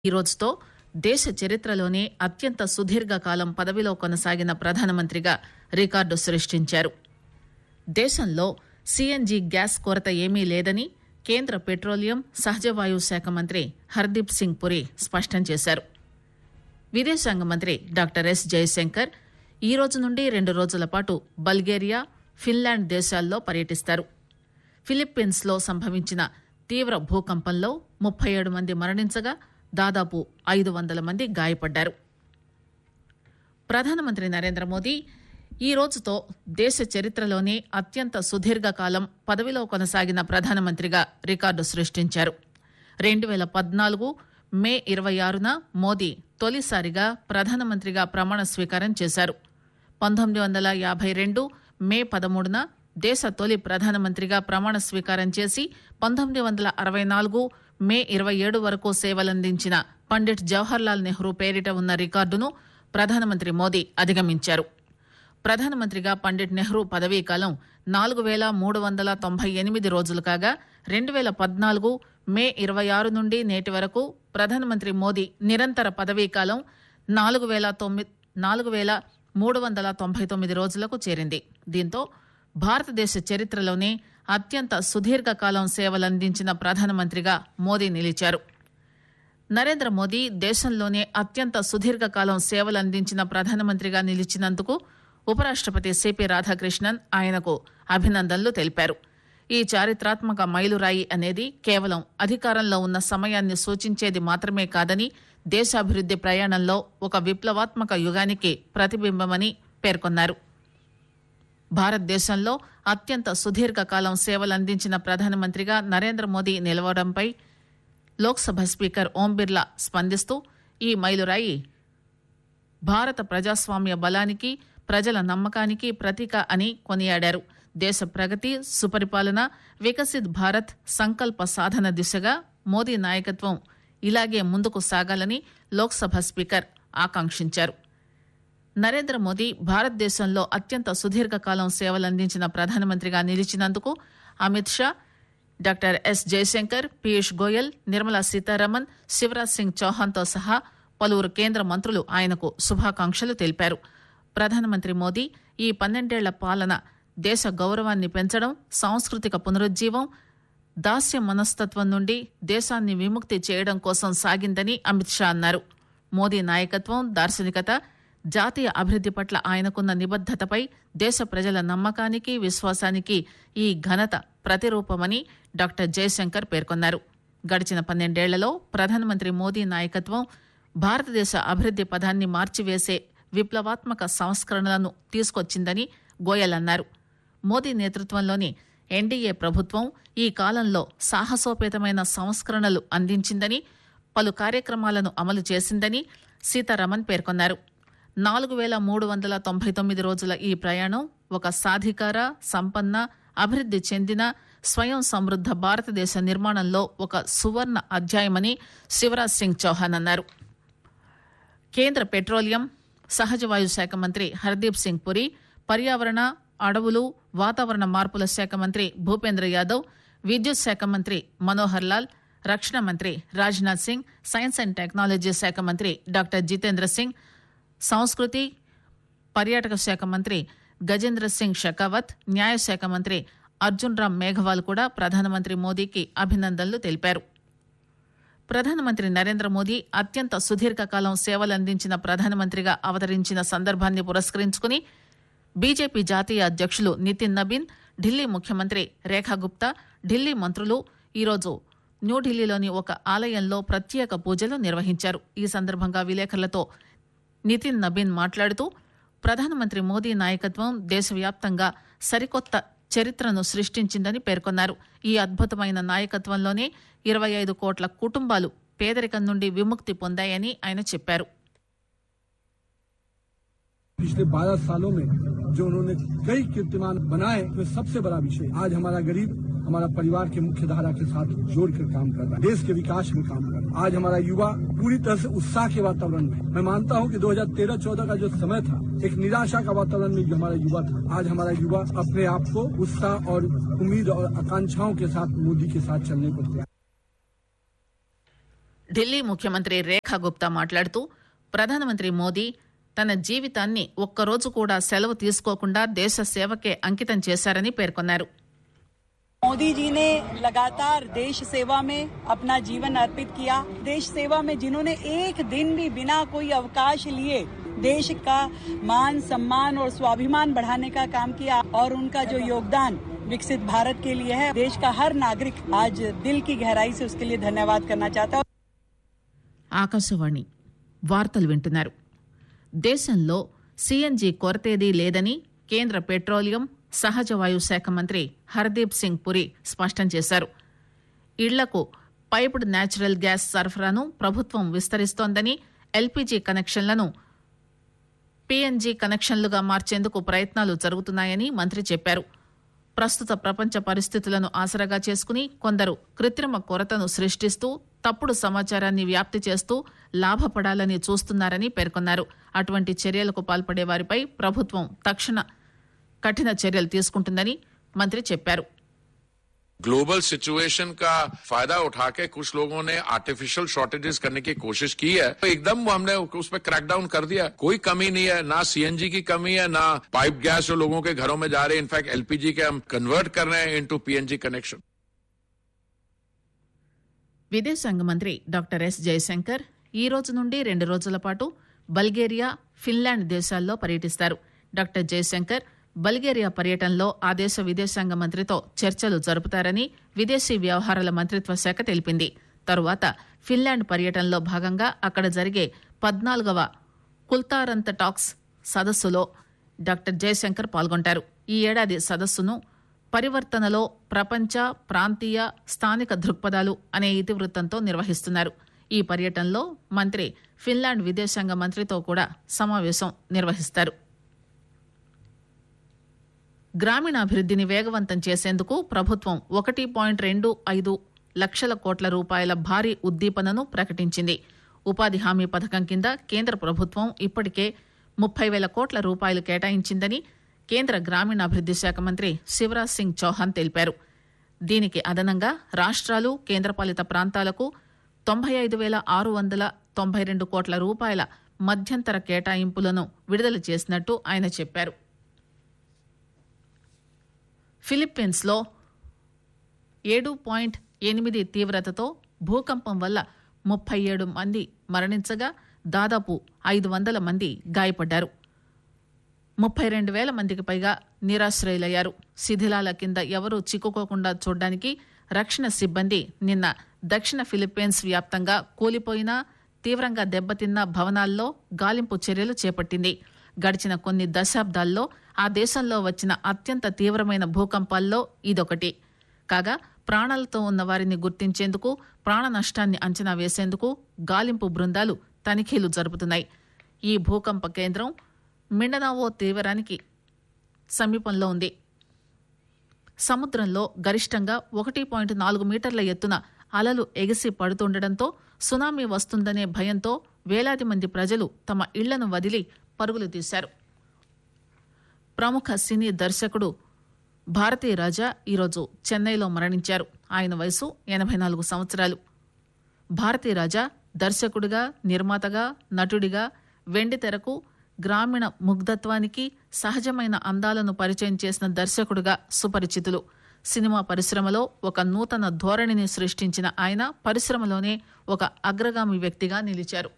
ఈ రోజుతో దేశ చరిత్రలోనే అత్యంత సుదీర్ఘకాలం పదవిలో కొనసాగిన ప్రధానమంత్రిగా రికార్డు సృష్టించారు దేశంలో సీఎన్జీ గ్యాస్ కొరత ఏమీ లేదని కేంద్ర పెట్రోలియం సహజవాయు శాఖ మంత్రి హర్దీప్ సింగ్ పురి స్పష్టం చేశారు విదేశాంగ మంత్రి డాక్టర్ ఎస్ జయశంకర్ ఈ రోజు నుండి రెండు రోజుల పాటు బల్గేరియా ఫిన్లాండ్ దేశాల్లో పర్యటిస్తారు ఫిలిప్పీన్స్ లో సంభవించిన తీవ్ర భూకంపంలో ముప్పై ఏడు మంది మరణించగా దాదాపు ఐదు వందల మంది గాయపడ్డారు ప్రధానమంత్రి నరేంద్ర మోదీ ఈ రోజుతో దేశ చరిత్రలోనే అత్యంత సుదీర్ఘకాలం పదవిలో కొనసాగిన ప్రధానమంత్రిగా రికార్డు సృష్టించారు రెండు పేల పద్నాలుగు మే ఇరవై ఆరున మోదీ తొలిసారిగా ప్రధానమంత్రిగా ప్రమాణ స్వీకారం చేశారు పంతొమ్మిది వందల యాభై రెండు మే పదమూడున దేశ తొలి ప్రధానమంత్రిగా ప్రమాణ స్వీకారం చేసి పంతొమ్మిది వందల అరవై నాలుగు మే ఇరవై ఏడు వరకు సేవలందించిన పండిట్ జవహర్లాల్ నెహ్రూ పేరిట ఉన్న రికార్డును ప్రధానమంత్రి మోదీ అధిగమించారు ప్రధానమంత్రిగా పండిట్ నెహ్రూ పదవీకాలం నాలుగు వేల మూడు వందల తొంభై ఎనిమిది రోజులు కాగా రెండు వేల పద్నాలుగు మే ఇరవై ఆరు నుండి నేటి వరకు ప్రధానమంత్రి మోదీ నిరంతర పదవీకాలం నాలుగు వేల తొమ్మిది నాలుగు వేల మూడు వందల తొంభై తొమ్మిది రోజులకు చేరింది దీంతో భారతదేశ చరిత్రలోనే అత్యంత సుదీర్ఘకాలం సేవలందించిన ప్రధానమంత్రిగా మోదీ నిలిచారు నరేంద్ర మోదీ దేశంలోనే అత్యంత సుదీర్ఘకాలం సేవలందించిన ప్రధానమంత్రిగా నిలిచినందుకు ఉపరాష్టపతి సిపి రాధాకృష్ణన్ ఆయనకు అభినందనలు తెలిపారు ఈ చారిత్రాత్మక మైలురాయి అనేది కేవలం అధికారంలో ఉన్న సమయాన్ని సూచించేది మాత్రమే కాదని దేశాభివృద్ది ప్రయాణంలో ఒక విప్లవాత్మక యుగానికి ప్రతిబింబమని పేర్కొన్నారు భారతదేశంలో అత్యంత సుదీర్ఘకాలం సేవలందించిన ప్రధానమంత్రిగా నరేంద్ర మోదీ నిలవడంపై లోక్సభ స్పీకర్ ఓం బిర్లా స్పందిస్తూ ఈ మైలురాయి భారత ప్రజాస్వామ్య బలానికి ప్రజల నమ్మకానికి ప్రతీక అని కొనియాడారు దేశ ప్రగతి సుపరిపాలన వికసిత్ భారత్ సంకల్ప సాధన దిశగా మోదీ నాయకత్వం ఇలాగే ముందుకు సాగాలని లోక్సభ స్పీకర్ ఆకాంక్షించారు నరేంద్ర మోదీ భారతదేశంలో అత్యంత సుదీర్ఘకాలం సేవలందించిన ప్రధానమంత్రిగా నిలిచినందుకు అమిత్ షా డాక్టర్ ఎస్ జయశంకర్ పీయూష్ గోయల్ నిర్మలా సీతారామన్ శివరాజ్ సింగ్ చౌహాన్తో సహా పలువురు కేంద్ర మంత్రులు ఆయనకు శుభాకాంక్షలు తెలిపారు ప్రధానమంత్రి మోదీ ఈ పన్నెండేళ్ల పాలన దేశ గౌరవాన్ని పెంచడం సాంస్కృతిక పునరుజ్జీవం దాస్య మనస్తత్వం నుండి దేశాన్ని విముక్తి చేయడం కోసం సాగిందని అమిత్ షా అన్నారు మోదీ నాయకత్వం దార్శనికత జాతీయ అభివృద్ది పట్ల ఆయనకున్న నిబద్దతపై దేశ ప్రజల నమ్మకానికి విశ్వాసానికి ఈ ఘనత ప్రతిరూపమని డాక్టర్ జయశంకర్ పేర్కొన్నారు గడిచిన పన్నెండేళ్లలో ప్రధానమంత్రి మోదీ నాయకత్వం భారతదేశ అభివృద్ది పదాన్ని మార్చివేసే విప్లవాత్మక సంస్కరణలను తీసుకొచ్చిందని గోయల్ అన్నారు మోదీ నేతృత్వంలోని ఎన్డీఏ ప్రభుత్వం ఈ కాలంలో సాహసోపేతమైన సంస్కరణలు అందించిందని పలు కార్యక్రమాలను అమలు చేసిందని సీతారామన్ పేర్కొన్నారు నాలుగు వేల మూడు వందల తొంభై తొమ్మిది రోజుల ఈ ప్రయాణం ఒక సాధికార సంపన్న అభివృద్ది చెందిన స్వయం సమృద్ద భారతదేశ నిర్మాణంలో ఒక సువర్ణ అధ్యాయమని శివరాజ్ సింగ్ చౌహాన్ అన్నారు కేంద్ర పెట్రోలియం సహజవాయు శాఖ మంత్రి హర్దీప్ సింగ్ పురి పర్యావరణ అడవులు వాతావరణ మార్పుల శాఖ మంత్రి భూపేంద్ర యాదవ్ విద్యుత్ శాఖ మంత్రి మనోహర్ లాల్ రక్షణ మంత్రి Rajnath Singh science and technology శాఖ మంత్రి డాక్టర్ జితేంద్ర సింగ్ సంస్కృతి పర్యాటక శాఖ మంత్రి గజేంద్ర సింగ్ షెకావత్ న్యాయశాఖ మంత్రి అర్జున్ రామ్ మేఘవాల్ కూడా ప్రధానమంత్రి మోదీకి అభినందనలు తెలిపారు ప్రధానమంత్రి నరేంద్ర మోదీ అత్యంత సుదీర్ఘకాలం సేవలందించిన ప్రధానమంత్రిగా అవతరించిన సందర్భాన్ని పురస్కరించుకుని బీజేపీ జాతీయ అధ్యక్షులు నితిన్ నబీన్ ఢిల్లీ ముఖ్యమంత్రి రేఖా గుప్తా ఢిల్లీ మంత్రులు ఈరోజు న్యూఢిల్లీలోని ఒక ఆలయంలో ప్రత్యేక పూజలు నిర్వహించారు ఈ సందర్భంగా విలేకరులతో నితిన్ నబీన్ మాట్లాడుతూ ప్రధానమంత్రి మోదీ నాయకత్వం దేశవ్యాప్తంగా సరికొత్త చరిత్రను సృష్టించిందని పేర్కొన్నారు ఈ అద్భుతమైన నాయకత్వంలోనే ఇరవై ఐదు కోట్ల కుటుంబాలు పేదరికం నుండి విముక్తి పొందాయని ఆయన చెప్పారు पिछले 12 सालों में जो उन्होंने कई कीर्तिमान बनाए तो सबसे बड़ा विषय आज हमारा गरीब हमारा परिवार के मुख्य धारा के साथ जोड़कर काम कर रहा है देश के विकास में काम कर रहा है आज हमारा युवा पूरी तरह से उत्साह के वातावरण में मैं मानता हूं कि 2013-14 का जो समय था एक निराशा का वातावरण में जो हमारा युवा था आज हमारा युवा अपने आप को उत्साह और उम्मीद और आकांक्षाओं के साथ मोदी के साथ चलने को तैयार ఢిల్లీ ముఖ్యమంత్రి రేఖా గుప్తా మాట్లాడుతూ ప్రధానమంత్రి మోదీ తన జీవితాన్ని ఒక్కరోజు కూడా సెలవు తీసుకోకుండా దేశ సేవకే అంకితం చేశారని పేర్కొన్నారు मोदी जी ने लगातार देश सेवा में अपना जीवन अर्पित किया देश सेवा में जिन्होंने एक दिन भी बिना कोई अवकाश लिए देश का मान सम्मान और स्वाभिमान बढ़ाने का काम किया और उनका जो योगदान विकसित भारत के लिए है देश का हर नागरिक आज दिल की गहराई से उसके लिए धन्यवाद करना चाहता है ఆకాశవాణి వార్తలు వింటున్నారు దేశంలో సీఎన్జీ కొరతేదీ లేదని కేంద్ర పెట్రోలియం సహజ వాయు శాఖ మంత్రి హర్దీప్ సింగ్ పురి స్పష్టం చేశారు ఇళ్లకు పైప్డ్ న్యాచురల్ గ్యాస్ సరఫరాను ప్రభుత్వం విస్తరిస్తోందని ఎల్పీజీ కనెక్షన్లను పీఎన్జీ కనెక్షన్లుగా మార్చేందుకు ప్రయత్నాలు జరుగుతున్నాయని మంత్రి చెప్పారు ప్రస్తుత ప్రపంచ పరిస్థితులను ఆసరాగా చేసుకుని కొందరు కృత్రిమ కొరతను సృష్టిస్తూ తప్పుడు సమాచారాన్ని వ్యాప్తి చేస్తూ లాభపడాలని చూస్తున్నారని పేర్కొన్నారు అటువంటి చర్యలకు పాల్పడే వారిపై ప్రభుత్వం తక్షణ కఠిన చర్యలు తీసుకుంటుందని మంత్రి చెప్పారు ग्लोबल सिचुएशन का फायदा उठा के कुछ लोगों ने आर्टिफिशियल शॉर्टेजेस करने की कोशिश की है तो एकदम हमने उस पर क्रैकडाउन कर दिया कोई कमी नहीं है ना सीएनजी की कमी है ना पाइप गैस जो लोगों के घरों में जा रहे हैं इनफैक्ट एलपीजी के हम कन्वर्ट कर रहे हैं इनटू पीएनजी कनेक्शन విదేశాంగ మంత్రి డాక్టర్ ఎస్ జయశంకర్ ఈ రోజు నుండి రెండు రోజుల పాటు బల్గేరియా ఫిన్లాండ్ దేశాల్లో పర్యటిస్తారు డాక్టర్ జయశంకర్ బల్గేరియా పర్యటనలో ఆ దేశ విదేశాంగ మంత్రితో చర్చలు జరుపుతారని విదేశీ వ్యవహారాల మంత్రిత్వ శాఖ తెలిపింది తరువాత ఫిన్లాండ్ పర్యటనలో భాగంగా అక్కడ జరిగే పద్నాలుగవ కుల్తారంత టాక్స్ సదస్సులో డాక్టర్ జయశంకర్ పాల్గొంటారు ఈ ఏడాది సదస్సును పరివర్తనలో ప్రపంచ ప్రాంతీయ స్థానిక దృక్పథాలు అనే ఇతివృత్తంతో నిర్వహిస్తున్నారు ఈ పర్యటనలో మంత్రి ఫిన్లాండ్ విదేశాంగ మంత్రితో కూడా సమావేశం నిర్వహిస్తారు గ్రామీణాభివృద్ధిని వేగవంతం చేసేందుకు ప్రభుత్వం ఒకటి పాయింట్ రెండు ఐదు లక్షల కోట్ల రూపాయల భారీ ఉద్దీపనను ప్రకటించింది ఉపాధి హామీ పథకం కింద కేంద్ర ప్రభుత్వం ఇప్పటికే ముప్పై వేల కోట్ల రూపాయలు కేటాయించిందని కేంద్ర గ్రామీణాభివృద్ది శాఖ మంత్రి శివరాజ్ సింగ్ చౌహాన్ తెలిపారు దీనికి అదనంగా రాష్ట్రాలు కేంద్రపాలిత ప్రాంతాలకు తొంభై ఐదు వేల ఆరు వందల తొంభై రెండు కోట్ల రూపాయల మధ్యంతర కేటాయింపులను విడుదల చేసినట్టు ఆయన చెప్పారు ఫిలిప్పీన్స్ లో ఏడు పాయింట్ ఎనిమిది తీవ్రతతో భూకంపం వల్ల ముప్పై ఏడు మంది మరణించగా దాదాపు ఐదు వందల మంది గాయపడ్డారు ముప్పై రెండు వేల మందికి పైగా నిరాశ్రయులయ్యారు శిథిలాల కింద ఎవరూ చిక్కుకోకుండా చూడడానికి రక్షణ సిబ్బంది నిన్న దక్షిణ ఫిలిప్పీన్స్ వ్యాప్తంగా కూలిపోయిన తీవ్రంగా దెబ్బతిన్న భవనాల్లో గాలింపు చర్యలు చేపట్టింది గడిచిన కొన్ని దశాబ్దాల్లో ఆ దేశంలో వచ్చిన అత్యంత తీవ్రమైన భూకంపాల్లో ఇదొకటి కాగా ప్రాణాలతో ఉన్న వారిని గుర్తించేందుకు ప్రాణ నష్టాన్ని అంచనా వేసేందుకు గాలింపు బృందాలు తనిఖీలు జరుపుతున్నాయి ఈ భూకంప కేంద్రం మిండనావో తీవ్రానికి సమీపంలో ఉంది సముద్రంలో గరిష్టంగా ఒకటి పాయింట్ నాలుగు మీటర్ల ఎత్తున అలలు ఎగిసి పడుతుండటంతో సునామీ వస్తుందనే భయంతో వేలాది మంది ప్రజలు తమ ఇళ్లను వదిలి పరుగులు తీశారు ప్రముఖ సినీ దర్శకుడు భారతీ రాజా ఈరోజు చెన్నైలో మరణించారు ఆయన వయసు ఎనభై నాలుగు సంవత్సరాలు భారతీ రాజా దర్శకుడిగా నిర్మాతగా నటుడిగా వెండి తెరకు గ్రామీణ ముగ్ధత్వానికి సహజమైన అందాలను పరిచయం చేసిన దర్శకుడిగా సుపరిచితులు సినిమా పరిశ్రమలో ఒక నూతన ధోరణిని సృష్టించిన ఆయన పరిశ్రమలోనే ఒక అగ్రగామి వ్యక్తిగా నిలిచారు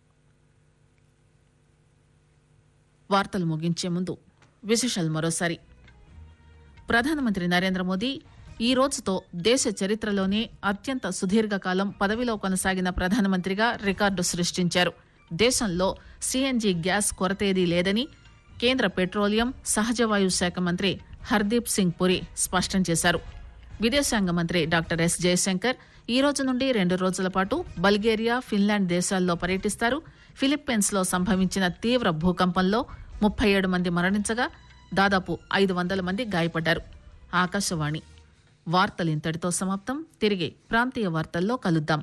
వార్తలు ముగించే ముందు విశేషాలు మరోసారి ప్రధానమంత్రి నరేంద్ర మోదీ ఈ రోజుతో దేశ చరిత్రలోనే అత్యంత సుదీర్ఘకాలం పదవిలో కొనసాగిన ప్రధానమంత్రిగా రికార్డు సృష్టించారు దేశంలో సీఎన్జీ గ్యాస్ కొరతేదీ లేదని కేంద్ర పెట్రోలియం సహజవాయు శాఖ మంత్రి హర్దీప్ సింగ్ పురి స్పష్టం చేశారు విదేశాంగ మంత్రి డాక్టర్ ఎస్ జయశంకర్ ఈ రోజు నుండి రెండు రోజుల పాటు బల్గేరియా ఫిన్లాండ్ దేశాల్లో పర్యటిస్తారు ఫిలిప్పీన్స్ లో సంభవించిన తీవ్ర భూకంపంలో ముప్పై ఏడు మంది మరణించగా దాదాపు ఐదు వందల మంది గాయపడ్డారు ఆకాశవాణి వార్తలు ఇంతటితో సమాప్తం తిరిగి ప్రాంతీయ వార్తల్లో కలుద్దాం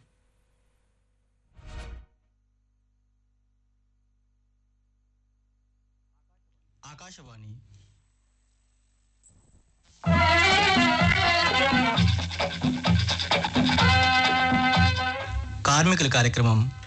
ఆకాశవాణి కార్మికుల కార్యక్రమం